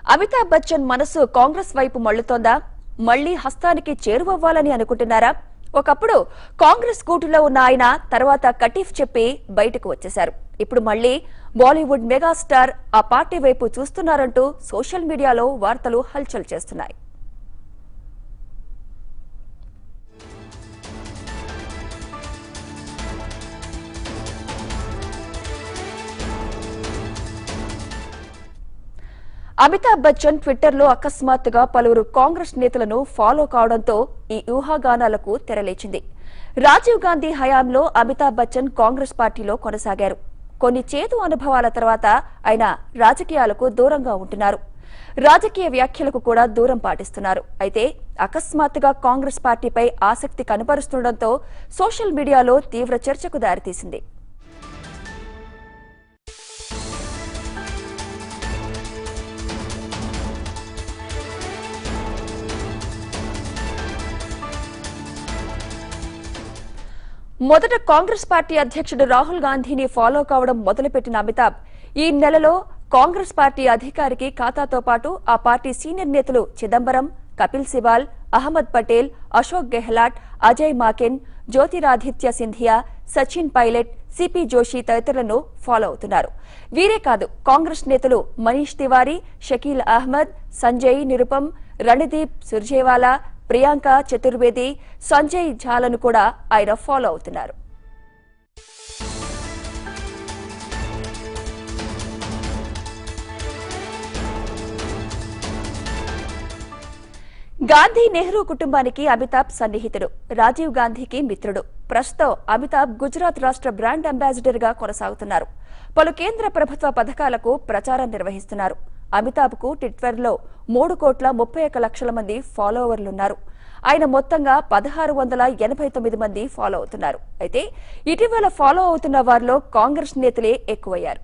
అమితాబ్ బచ్చన్ మనసు కాంగ్రెస్ వైపు మళ్లుతోందా మళ్లీ హస్తానికి చేరువవ్వాలని అనుకుంటున్నారా ఒకప్పుడు కాంగ్రెస్ కూటులో ఉన్న ఆయన తర్వాత కటీఫ్ చెప్పి బయటకు వచ్చేశారు ఇప్పుడు మళ్లీ బాలీవుడ్ మెగాస్టార్ ఆ పార్టీ వైపు చూస్తున్నారంటూ సోషల్ మీడియాలో వార్తలు హల్చల్ చేస్తున్నాయి అమితాబ్ బచ్చన్ ట్విట్టర్లో అకస్మాత్తుగా పలువురు కాంగ్రెస్ నేతలను ఫాలో కావడంతో ఈ ఊహాగానాలకు తెరలేచింది రాజీవ్ గాంధీ హయాంలో అమితాబ్ బచ్చన్ కాంగ్రెస్ పార్టీలో కొనసాగారు కొన్ని చేదు అనుభవాల తర్వాత ఆయన రాజకీయాలకు దూరంగా ఉంటున్నారు రాజకీయ వ్యాఖ్యలకు కూడా దూరం పాటిస్తున్నారు అయితే అకస్మాత్తుగా కాంగ్రెస్ పార్టీపై ఆసక్తి కనబరుస్తుండటంతో సోషల్ మీడియాలో తీవ్ర చర్చకు దారితీసింది మొదట కాంగ్రెస్ పార్టీ అధ్యక్షుడు రాహుల్ గాంధీని ఫాలో కావడం మొదలుపెట్టిన అమితాబ్ ఈ నెలలో కాంగ్రెస్ పార్టీ అధికారికి ఖాతాతో పాటు ఆ పార్టీ సీనియర్ నేతలు చిదంబరం కపిల్ సిబాల్ అహ్మద్ పటేల్ అశోక్ గెహ్లాట్ అజయ్ మాకెన్ జ్యోతిరాదిత్య సింధియా సచిన్ పైలట్ సిపి జోషి తదితరులను ఫాలో అవుతున్నారు వీరే కాదు కాంగ్రెస్ నేతలు మనీష్ తివారీ షకీల్ అహ్మద్ సంజయ్ నిరుపం రణదీప్ సుర్జేవాలా ప్రియాంక చతుర్వేది సంజయ్ ఝాలను కూడా ఆయన ఫాలో అవుతున్నారు గాంధీ నెహ్రూ కుటుంబానికి అమితాబ్ సన్నిహితుడు రాజీవ్ గాంధీకి మిత్రుడు ప్రస్తుతం అమితాబ్ గుజరాత్ రాష్ట్ర బ్రాండ్ అంబాసిడర్ గా కొనసాగుతున్నారు పలు కేంద్ర ప్రభుత్వ పథకాలకు ప్రచారం నిర్వహిస్తున్నారు అమితాబ్ కు ట్విట్టర్లో మూడు కోట్ల ముప్పై ఒక్క లక్షల మంది ఫాలోవర్లున్నారు ఆయన మొత్తంగా పదహారు వందల ఎనభై తొమ్మిది మంది ఫాలో అవుతున్నారు అయితే ఇటీవల ఫాలో అవుతున్న వారిలో కాంగ్రెస్ నేతలే ఎక్కువయ్యారు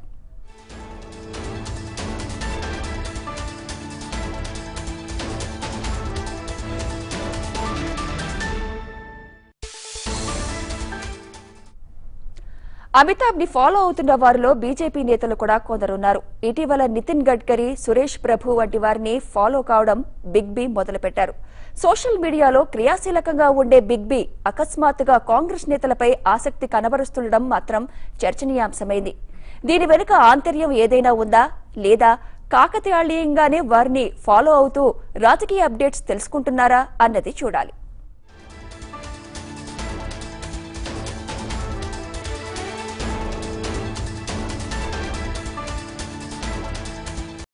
అమితాబ్ ని ఫాలో అవుతున్న వారిలో బీజేపీ నేతలు కూడా కొందరున్నారు ఇటీవల నితిన్ గడ్కరీ సురేష్ ప్రభు వంటి వారిని ఫాలో కావడం బిగ్ బి మొదలుపెట్టారు సోషల్ మీడియాలో క్రియాశీలకంగా ఉండే బిగ్ బి అకస్మాత్తుగా కాంగ్రెస్ నేతలపై ఆసక్తి కనబరుస్తుండడం మాత్రం చర్చనీయాంశమైంది దీని వెనుక ఆంతర్యం ఏదైనా ఉందా లేదా కాకతాళీయంగానే వారిని ఫాలో అవుతూ రాజకీయ అప్డేట్స్ తెలుసుకుంటున్నారా అన్నది చూడాలి